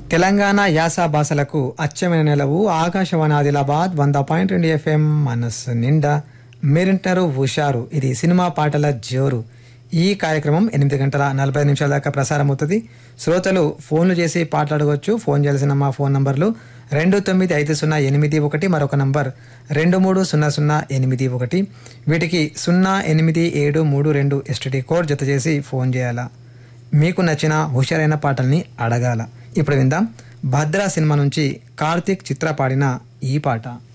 తెలంగాణ యాస భాషలకు అచ్చమైన నెలవు ఆకాశవాణి ఆదిలాబాద్ వంద పాయింట్ రెండు ఎఫ్ఎం మనస్సు నిండా మీరింటారు హుషారు ఇది సినిమా పాటల జోరు ఈ కార్యక్రమం ఎనిమిది గంటల నలభై నిమిషాల దాకా ప్రసారం అవుతుంది శ్రోతలు ఫోన్లు చేసి పాటలాడవచ్చు ఫోన్ చేయాల్సిన మా ఫోన్ నంబర్లు రెండు తొమ్మిది ఐదు సున్నా ఎనిమిది ఒకటి మరొక నంబర్ రెండు మూడు సున్నా సున్నా ఎనిమిది ఒకటి వీటికి సున్నా ఎనిమిది ఏడు మూడు రెండు ఎస్టీడీ కోడ్ జత చేసి ఫోన్ చేయాలా మీకు నచ్చిన హుషారైన పాటల్ని అడగాల ఇప్పుడు విందాం భద్రా సినిమా నుంచి కార్తీక్ చిత్ర పాడిన ఈ పాట